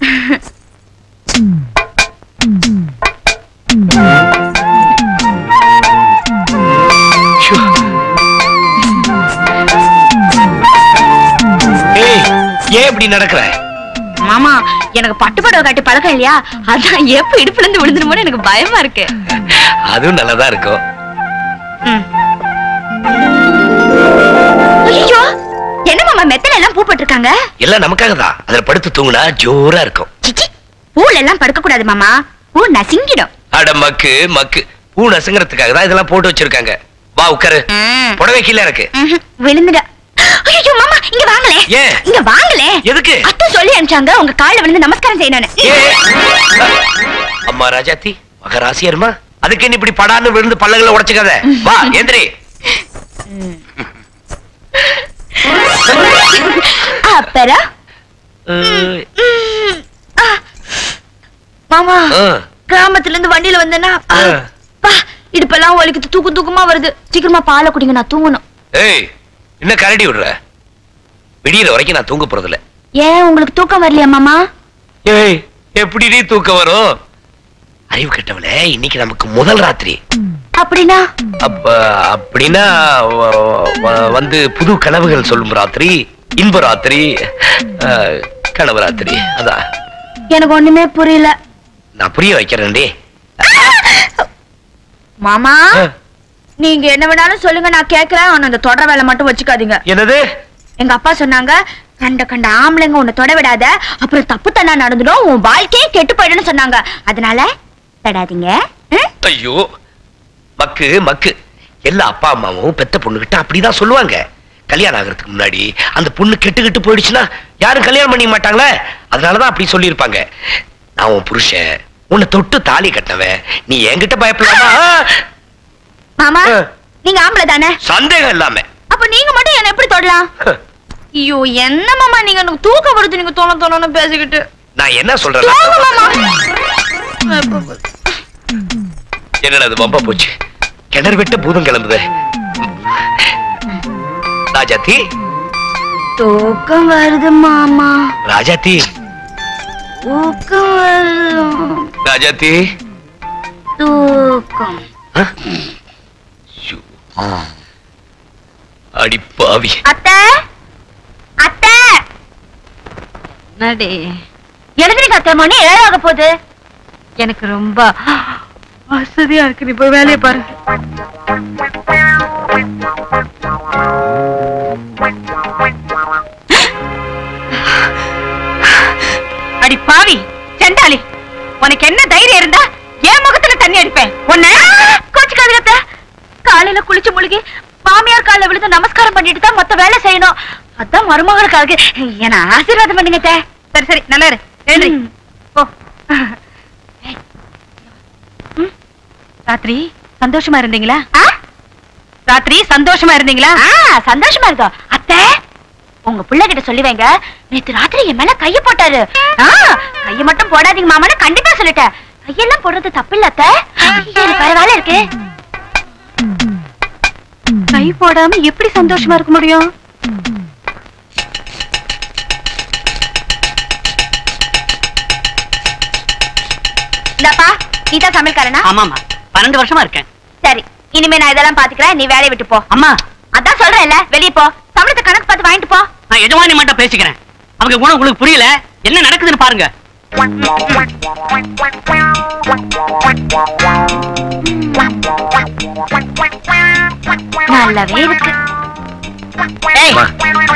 Show. ஏய் ஏன் இப்படி நடக்கிற மாமா எனக்கு பட்டு புடவை கட்டி பழக்கம் இல்லையா அதான் எப்ப இடுப்புல இருந்து விழுந்துருமோன்னு எனக்கு பயமா இருக்கு அதுவும் நல்லதா இருக்கும் ஐயோ என்ன மாமா மெத்தல எல்லாம் பூ போட்டிருக்காங்க எல்லாம் நமக்காக தான் அதுல படுத்து தூங்குனா ஜோரா இருக்கும் சிச்சி பூல எல்லாம் படுக்க கூடாது மாமா பூ நசுங்கிடும் அட மக்கு மக்கு பூ நசுங்கிறதுக்காக தான் இதெல்லாம் போட்டு வச்சிருக்காங்க வா உட்காரு ம். புடவை கீழே இருக்கு ம்ஹும், விழுந்துட ஐயோ மாமா இங்க வாங்களே ஏன்? இங்க வாங்களே எதுக்கு? அத்தை சொல்லி அனுப்பிச்சாங்க உங்க கால்ல விழுந்து நமஸ்காரம் செய்யணும்னு ஏ. அம்மா ராஜாத்தி மகராசியர்மா அதுக்கு என்ன இப்படி படான்னு விழுந்து பல்லங்களை உடைச்சுக்காத வா ஏந்திரி அப்புறம் அஹ், ம், ஆ. மாமா அஹ், கிராமத்துல இருந்து வண்டியில வந்தேன்னா ஆ, ஆ. பா, இடுப்பெல்லாம் வலிக்குது தூக்கு தூக்கமா வருது சீக்கிரமா பாலை குடிங்க நான் தூங்கணும் ஏய் என்ன கரடி விடுற விடியற வரைக்கும் நான் தூங்க போறதில்ல ஏன் உங்களுக்கு தூக்கம் வரலையா மாமா ஏய் எப்படி நீ தூக்கம் வரும் அறிவு கெட்டவளே இன்னைக்கு நமக்கு முதல் ராத்திரி அப்படின்னா அப்ப அப்படின்னா வ- வ- வந்து புது கனவுகள் சொல்லும் ராத்திரி இன்ப ராத்திரி அஹ், கனவு ராத்திரி அதான் எனக்கு ஒண்ணுமே புரியல நான் புரிய வைக்கிறேன்டி மாமா அஹ், நீங்க என்ன வேணாலும் சொல்லுங்க நான் கேக்குறேன் ஆனா அந்த தொடர வேலை மட்டும் வச்சுக்காதீங்க என்னது எங்க அப்பா சொன்னாங்க கண்ட கண்ட ஆம்பளைங்க உன்னை தொட விடாத அப்புறம் தப்பு தண்டா நடந்துடும் உன் வாழ்க்கையே கெட்டு போயிடும்னு சொன்னாங்க அதனால தொடாதீங்க ம்? ஐயோ மக்கு மக்கு எல்லா அப்பா அம்மாவும் பெத்த பொண்ணுகிட்ட அப்படிதான் சொல்லுவாங்க கல்யாணம் ஆகிறதுக்கு முன்னாடி அந்த பொண்ணு கெட்டு கெட்டு போயிடுச்சுன்னா யாரும் கல்யாணம் பண்ணிக்க மாட்டாங்களே அதனாலதான் அப்படி சொல்லியிருப்பாங்க நான் உன் புருஷன் உன்னை தொட்டு தாலி கட்டினவன் நீ என்கிட்ட பயப்படலாமா மாமா ஆ. நீங்க ஆம்பளை தானே சந்தேகம் இல்லாம அப்ப நீங்க மட்டும் என்ன எப்படி தொடலாம் ஐயோ என்ன மாமா நீங்க எனக்கு தூக்கம் வருது நீங்க தோண தோணுன்னு பேசிக்கிட்டு நான் என்ன தூங்க சொல்றேன் மாமா என்னடா அது பம்பா போச்சு கிணறு விட்டு பூதம் கிளம்புது ராஜாத்தி தூக்கம் வருது மாமா ராஜாத்தி தூக்கம் வருது ராஜாத்தி தூக்கம் ஐயோ. அடி பாவி அத்தை அத்தை நடி எழுதுறீங்க அத்தை மணி ஏழாக போகுது எனக்கு ரொம்ப வசதியா இருக்கு நீ போய் வேலையை பாரு அடி பாவி செண்டாளி உனக்கு என்ன தைரியம் இருந்தா என் முகத்துல தண்ணி அடிப்பேன் உன்ன கோச்சுக்காதீங்க அத்தை காலையில குளிச்சு முழுகி மாமியார் காலில் விழுந்து நமஸ்காரம் பண்ணிட்டு தான் மொத்த வேலை செய்யணும் அதான் மருமகளுக்காக என்ன ஆசீர்வாதம் பண்ணுங்க அத்தை சரி சரி நல்லா இரு எழுந்திரி. ம். போ ம். ராத்திரி சந்தோஷமா இருந்தீங்களா ஆ? ராத்திரி சந்தோஷமா இருந்தீங்களா ஆ, சந்தோஷமா இருக்கா அத்தை உங்க பிள்ளை கிட்ட சொல்லி வைங்க நேத்து ராத்திரி என் மேல கைய போட்டாரு ஆ, கைய மட்டும் போடாதீங்க மாமான்னு கண்டிப்பா சொல்லிட்டேன் கையெல்லாம் போடுறது தப்பு இல்ல அத்தை எனக்கு வேற வேலை இருக்கு கை போடாம எப்படி சந்தோஷமா இருக்க முடியும் இந்தாப்பா நீதான் சமையல்காரனா ஆமாமா பன்னெண்டு வருஷமா இருக்கேன் சரி இனிமே நான் இதெல்லாம் பாத்துக்கிறேன் நீ வேலையை விட்டு போ அம்மா அதான் சொல்றேன்ல வெளிய போ சம்பளத்தை கணக்கு பார்த்து வாங்கிட்டு போ நான் எஜமானி மட்டும் பேசிக்கிறேன் அவங்க குணம் உங்களுக்கு புரியல என்ன நடக்குதுன்னு பாருங்க நல்லாவே இருக்கு ஏய் அம்மா.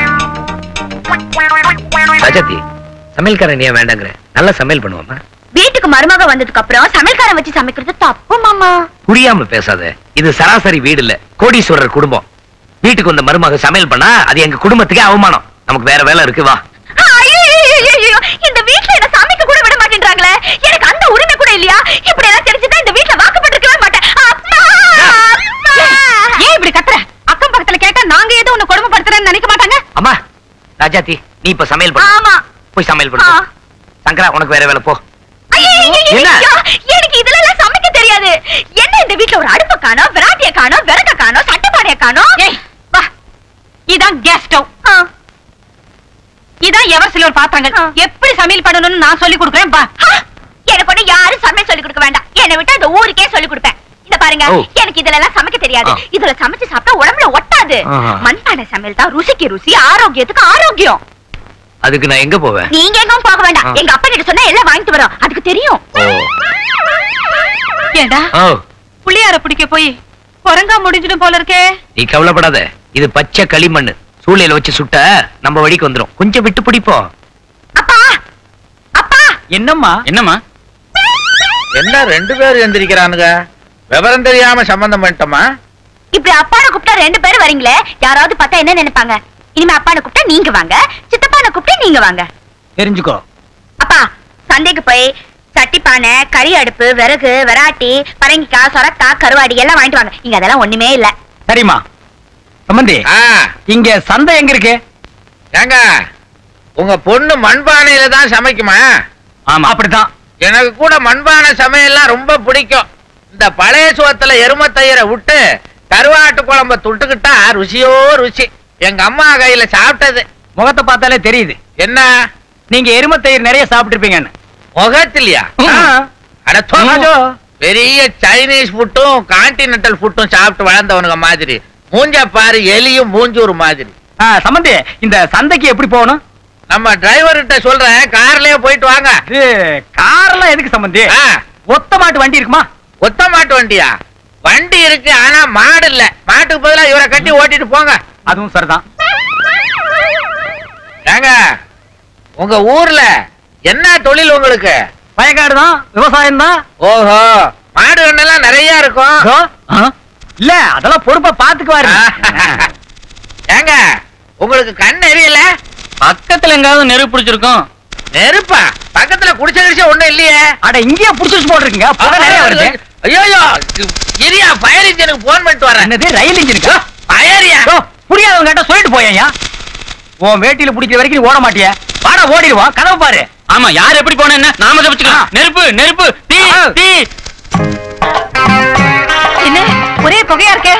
ராஜாத்தி சமையல்காரன் ஏன் வேண்டாங்கிற நல்லா சமையல் பண்ணுவாமா வீட்டுக்கு மருமக வந்ததுக்கு அப்புறம் சமையல்காரன் வச்சு சமைக்கிறது தப்பு மாமா புரியாம பேசாத இது சராசரி வீடு இல்ல கோடீஸ்வரர் குடும்பம் வீட்டுக்கு வந்த மருமக சமையல் பண்ணா அது எங்க குடும்பத்துக்கே அவமானம் நமக்கு வேற வேலை இருக்கு வா ஐயையையையையோ, இந்த வீட்ல என்ன சமைக்க கூட விட மாட்டேன்றாங்களே எனக்கு அந்த உரிமை கூட இல்லையா இப்படி எல்லாம் தெரிஞ்சுதான் இந்த வீட்ல வாக்கப்பட்டிருக்கவே மாட்டேன் அம்மா! அம்மா! ஏன் இப்படி கத்துற அக்கம் பக்கத்துல கேட்டா நாங்க ஏதோ உன்னை கொடுமைப்படுத்துறேன்னு நினைக்க மாட்டாங்க அம்மா ராஜாத்தி நீ இப்ப சமையல் பண்ணு ஆமா போய் சமையல் பண்ணு ஆ. சங்கரா உனக்கு வேற வேலை போ ஐயையையையோ, என்ன? எனக்கு இதெல்லாம் சமைக்க தெரியாது என்ன இந்த வீட்ல ஒரு அடுப்ப காணோம் விராட்டிய காணோம் விறக காணோம் சட்டப்பாடைய காணோம் ஏய் வா இதான் கேஸ் ஸ்டவ் ஆ, இதான் எவர் சிலர் பாத்திரங்கள் ஆ. எப்படி சமையல் பண்ணணும்னு நான் சொல்லி கொடுக்குறேன் வா ஹா! எனக்கு ஒண்ணு யாரும் சமையல் சொல்லி கொடுக்க வேண்டாம் என்னை விட்டு அந்த ஊருக்கே சொல்லி கொடுப்பேன் இந்த பாருங்க ஓ. எனக்கு இதுல எல்லாம் சமைக்க தெரியாது ஆ. இதுல சமைச்சு சாப்பிட்டா உடம்புல ஒட்டாது ஆஹா. மண்பானை சமையல் தான் ருசிக்கு ருசி ஆரோக்கியத்துக்கு ஆரோக்கியம் அதுக்கு நான் எங்க போவேன் நீங்க எங்கும் போக வேண்டாம் ஆ. எங்க அப்பா கிட்ட சொன்னா எல்லாம் வாங்கிட்டு வரோம் அதுக்கு தெரியும் ஓ ஏண்டா ஓ புளியார பிடிக்க போய் குரங்கா முடிஞ்சிடும் போல இருக்கே நீ கவலைப்படாத இது பச்சை களிமண்ணு சூழ்நிலை வச்சு சுட்ட நம்ம வழிக்கு வந்துரும் கொஞ்சம் விட்டு பிடிப்போம் அப்பா அப்பா என்னம்மா என்னம்மா என்ன ரெண்டு பேரும் எந்திரிக்கிறானுங்க விவரம் தெரியாம சம்பந்தம் பண்ணிட்டோமா இப்படி அப்பானை கூப்பிட்டா ரெண்டு பேரும் வரீங்களே யாராவது பார்த்தா என்ன நினைப்பாங்க இனிமே அப்பானை கூப்பிட்டா நீங்க வாங்க சித்தப்பானை கூப்பிட்டா நீங்க வாங்க தெரிஞ்சுக்கோ அப்பா சந்தைக்கு போய் சட்டி பானை கறி அடுப்பு விறகு விராட்டி பரங்கிக்காய் சொரக்காய் கருவாடி எல்லாம் வாங்கிட்டு வாங்க இங்க அதெல்லாம் ஒண்ணுமே இல்ல சரிம்மா சம்பந்தி ஆ, இங்க சந்தை எங்க இருக்கு ஏங்க உங்க பொண்ணு மண்பானையில தான் சமைக்குமா ஆமா அப்படித்தான் எனக்கு கூட மண்பானை சமையல்லாம் ரொம்ப பிடிக்கும் இந்த பழைய சுவத்துல எருமத்தயிரை விட்டு கருவாட்டு குழம்ப தொட்டுக்கிட்டா ருசியோ ருசி எங்க அம்மா கையில சாப்பிட்டது முகத்தை பார்த்தாலே தெரியுது என்ன நீங்க எருமத்தயிர் நிறைய சாப்பிட்டுருப்பீங்கன்னு முகத்திலையா ஆ. அட தோங்க. ஆமாஜோ. பெரிய சைனீஸ் ஃபுட்டும் கான்டினென்டல் ஃபுட்டும் சாப்பிட்டு வளர்ந்தவனுங்க மாதிரி மூஞ்ச பாரு எலியும் மூஞ்சூர் மாதிரி ஆ, சம்பந்தி இந்த சந்தைக்கு எப்படி போகணும் நம்ம டிரைவர்கிட்ட சொல்றேன் கார்லயே போயிட்டு வாங்க இது கார்லாம் எதுக்கு சம்பந்தி ஆ, ஒத்த மாட்டு வண்டி இருக்குமா ஒத்த மாட்டு வண்டியா வண்டி இருக்கு ஆனா மாடு இல்ல மாட்டுக்கு பதிலா இவரை கட்டி ஓட்டிட்டு போங்க அதுவும் சரிதான் ஏங்க உங்க ஊர்ல என்ன தொழில் உங்களுக்கு வயக்காடு தான் விவசாயம் தான் ஓஹோ மாடு கண்ணெல்லாம் நிறைய இருக்கும் இல்ல அதெல்லாம் பொறுப்பா பாத்துக்குவாரு ஏங்க உங்களுக்கு கண் எரியல பக்கத்துல எங்காவது நெருப்பு பிடிச்சிருக்கோம் நெருப்பா பக்கத்துல குடிச்ச கிடிச்ச ஒண்ணும் இல்லையே அட இங்கேயே புடிச்சிட்டு போட்டிருக்கீங்க புகை நிறைய வருது ஐயோ இரியா ஃபயர் இன்ஜினுக்கு போன் பண்ணிட்டு வரேன் என்னது ரயில் இன்ஜினுக்கா ஃபயரியா யோ, புரியாதவங்க கிட்ட சொல்லிட்டு போயா உன் வேட்டியில பிடிக்கிற வரைக்கும் நீ ஓட மாட்டிய வாடா ஓடிடுவோம் கதவு பாரு ஆமா யார் எப்படி போன என்ன நாம தப்பிச்சுக்கலாம் நெருப்பு நெருப்பு தீ ஆ. தீ என்ன ஒரே புகையா இருக்கே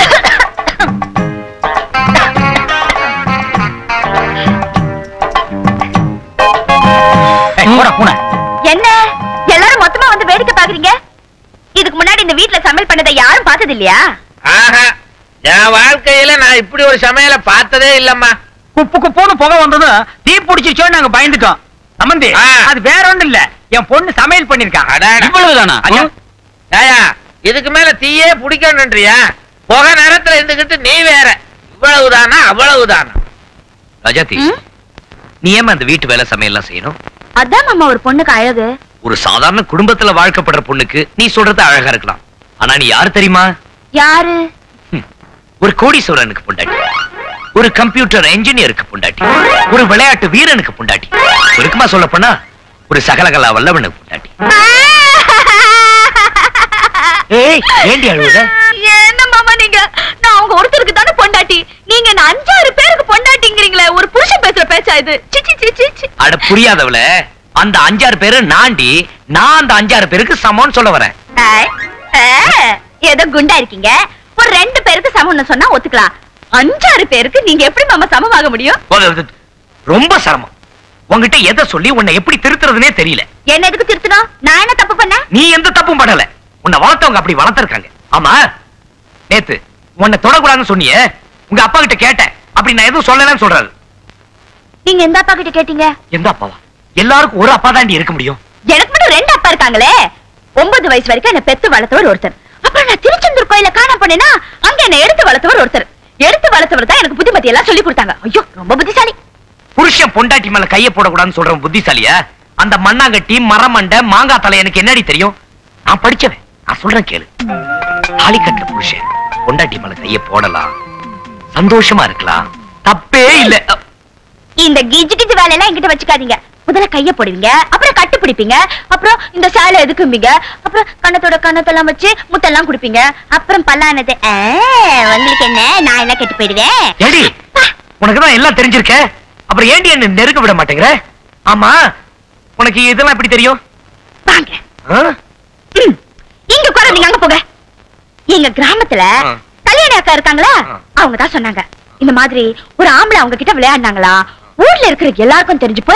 ஏய், போடா பூனை என்ன எல்லாரும் மொத்தமா வந்து வேடிக்கை பாக்குறீங்க இதுக்கு முன்னாடி இந்த வீட்ல சமையல் பண்ணதை யாரும் பார்த்தது இல்லையா ஆஹா என் வாழ்க்கையில நான் இப்படி ஒரு சமையலை பார்த்ததே இல்லம்மா குப்பு குப்புன்னு புகை வந்ததும் தீ பிடிச்சிச்சோன்னு நாங்க பயந்துட்டோம் சம்பந்தி ஆ. அது வேற ஒண்ணும் இல்ல என் பொண்ணு சமையல் பண்ணிருக்கான் அடாடா. இவ்வளவுதானா ஐயா, ஏயா இதுக்கு மேல தீயே பிடிக்கணுன்றியா புகை நேரத்துல இருந்துகிட்டு நீ வேற இவ்வளவுதானா அவ்வளவுதானா ராஜாத்தி ம்? நீ ஏமா அந்த வீட்டு வேலை சமையல்லாம் செய்யணும் அதான் மாமா ஒரு பொண்ணுக்கு அழகு ஒரு சாதாரண குடும்பத்துல வாழ்க்கப்படுற பொண்ணுக்கு நீ சொல்றது அழகா இருக்கலாம் ஆனா நீ யாரு தெரியுமா யாரு ஹம். ஒரு கோடீஸ்வரனுக்கு பொண்டாட்டி ஒரு கம்ப்யூட்டர் என்ஜினியருக்கு பொண்டாட்டி ஒரு விளையாட்டு வீரனுக்கு பொண்டாட்டி இருக்குமா சொல்ல போனா ஒரு சகலகலா வல்லவனுக்கு பொண்டாட்டி ஏய் ஏண்டி அழுவுத என்ன மாமா நீங்க நான் அவங்க ஒருத்தருக்கு தானே பொண்டாட்டி நீங்க என்ன அஞ்சாறு பேருக்கு பொண்டாட்டிங்கிறீங்களே ஒரு புருஷன் பேசுற பேச்சா இது சி, சி, சி, சி, சி. அட புரியாதவள அந்த அஞ்சாறு பேரு நாண்டி நான் அந்த அஞ்சாறு பேருக்கு சமம்னு சொல்ல வரேன் ஐ, ஆ, ஏதோ குண்டா இருக்கீங்க ஒரு ரெண்டு பேருக்கு சமம்னு சொன்னா ஒத்துக்கலாம் அஞ்சாறு பேருக்கு நீங்க எப்படி மாமா சமமாக முடியும் உங்க- இது ரொம்ப சிரமம் உன்கிட்ட எதை சொல்லி உன்னை எப்படி திருத்துறதுனே தெரியல என்ன எதுக்கு திருத்தணும் நான் என்ன தப்பு பண்ண நீ எந்த தப்பும் பண்ணல உன்னை வளர்த்தவங்க அப்படி வளர்த்திருக்காங்க ஆமா நேத்து உன்னை தொடக்கூடாதுன்னு சொன்னியே உங்க அப்பா கிட்ட கேட்டேன் அப்படி நான் எதுவும் சொல்லலன்னு சொல்றாரு நீங்க எந்த அப்பா கிட்ட கேட்டீங்க எந்த அப்பாவா எல்லாருக்கும் ஒரு அப்பா தாண்டி இருக்க முடியும் எனக்கு மட்டும் ரெண்டு அப்பா இருக்காங்களே ஒன்பது வயசு வரைக்கும் என்ன பெத்து வளர்த்தவர் ஒருத்தர் அப்புறம் நான் திருச்செந்தூர் கோயில காண போனேன்னா அங்க என்ன எடுத்து வளர்த்தவர் ஒருத்தர் எடுத்து வளர்த்தவர் தான் எனக்கு புத்திமதி எல்லாம் சொல்லி கொடுத்தாங்க ஐயோ ரொம்ப புத்திசாலி புருஷன் பொண்டாட்டி மேல கைய போடக்கூடாதுன்னு சொல்றவன் புத்திசாலியா அந்த மண்ணாங்கட்டி மரமண்டை மாங்காய் தலை எனக்கு என்னடி தெரியும் நான் படிச்சவன் நான் சொல்றேன் கேளு தாலி கட்டுற புருஷன் பொண்டாட்டி மேல கைய போடலாம் சந்தோஷமா இருக்கலாம் தப்பே இல்ல அ, இந்த கிஜி கிஜி வேலையெல்லாம் என்கிட்ட வச்சுக்காதீங்க முதல்ல கைய போடுவீங்க அப்புறம் கட்டு பிடிப்பீங்க அப்புறம் இந்த சேலை எதுக்கும்பீங்க அப்புறம் கண்ணத்தோட கண்ணத்தெல்லாம் வச்சு முத்தெல்லாம் குடுப்பீங்க அப்புறம் பல்லானது ஆ, உங்களுக்கு என்ன நான் எல்லாம் கெட்டு போயிடுவேன் ஏடி உனக்கு தான் எல்லாம் தெரிஞ்சிருக்க அப்புறம் ஏண்டி என்ன நெருங்க விட மாட்டேங்கிற ஆமா உனக்கு இதெல்லாம் எப்படி தெரியும் வாங்க ஆ? ம். இங்க உட்கார நீங்க அங்க போங்க எங்க கிராமத்துல ஆ. கல்யாணி அக்கா இருக்காங்களா ஆ. அவங்க தான் சொன்னாங்க இந்த மாதிரி ஒரு ஆம்பளை அவங்க கிட்ட விளையாடினாங்களா ஊர்ல இருக்கிற எல்லாருக்கும் தெரிஞ்சு போய்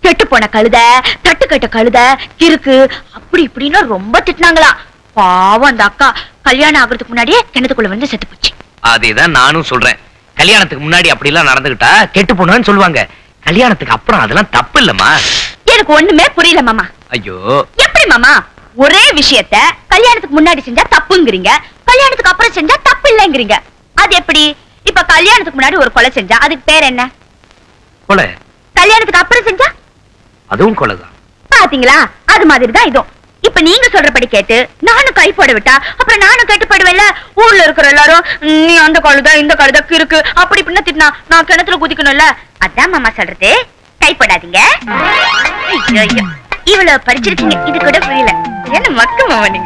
கெட்டு போன கழுத தட்டு கட்ட கழுத கிறுக்கு அப்படி இப்படின்னு ரொம்ப திட்டினாங்களாம் பாவம் அந்த அக்கா கல்யாணம் ஆகுறதுக்கு முன்னாடியே கிணத்துக்குள்ள வந்து செத்து போச்சு அதேதான் நானும் சொல்றேன் கல்யாணத்துக்கு முன்னாடி அப்படி எல்லாம் நடந்துகிட்டா கெட்டு போனான்னு சொல்லுவாங்க கல்யாணத்துக்கு அப்புறம் அதெல்லாம் தப்பு இல்லம்மா எனக்கு ஒண்ணுமே புரியல மாமா ஐயோ எப்படி மாமா ஒரே விஷயத்த கல்யாணத்துக்கு முன்னாடி செஞ்சா தப்புங்கிறீங்க கல்யாணத்துக்கு அப்புறம் செஞ்சா தப்பு இல்லைங்கிறீங்க அது எப்படி இப்ப கல்யாணத்துக்கு முன்னாடி ஒரு கொலை செஞ்சா அதுக்கு பேர் என்ன கொலை கல்யாணத்துக்கு அப்புறம் செஞ்சா அதுவும் கொலைதான் பாத்தீங்களா அது மாதிரி தான் இதுவும் இப்ப நீங்க சொல்றபடி கேட்டு நானும் கை போட விட்டா அப்புறம் நானும் கெட்டு போயிடுவேன்ல ஊர்ல இருக்கிற எல்லாரும் "ம், நீ அந்த கழுத இந்த கழுத இருக்கு அப்படி இப்படின்னு திட்டினா நான் கிணத்துல குதிக்கணும்ல அதான் மாமா சொல்றது கை போடாதீங்க ஐயோ, ஐயோ. இவ்வளவு படிச்சிருக்கீங்க இது கூட புரியல என்ன மக்கு மாமா நீங்க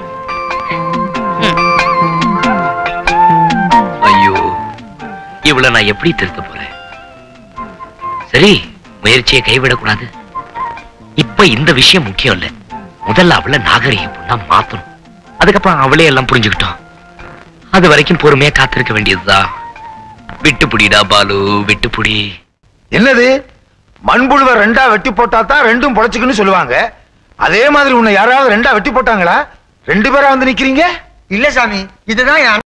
ஐயோ இவள நான் எப்படி திருத்த போறேன் சரி முயற்சியை கைவிடக்கூடாது இப்ப இந்த விஷயம் முக்கியம் இல்ல முதல்ல அவளை நாகரிக பொண்ணா மாத்தணும் அதுக்கப்புறம் அவளே எல்லாம் புரிஞ்சுக்கிட்டோம் அது வரைக்கும் பொறுமையா காத்திருக்க வேண்டியதுதான் விட்டு புடிடா பாலு விட்டு புடி என்னது மண்புழுவை ரெண்டா வெட்டி போட்டா தான் ரெண்டும் பொழைச்சுக்குன்னு சொல்லுவாங்க அதே மாதிரி உன்னை யாராவது ரெண்டா வெட்டி போட்டாங்களா ரெண்டு பேரா வந்து நிக்கிறீங்க இல்ல சாமி இதுதான் என்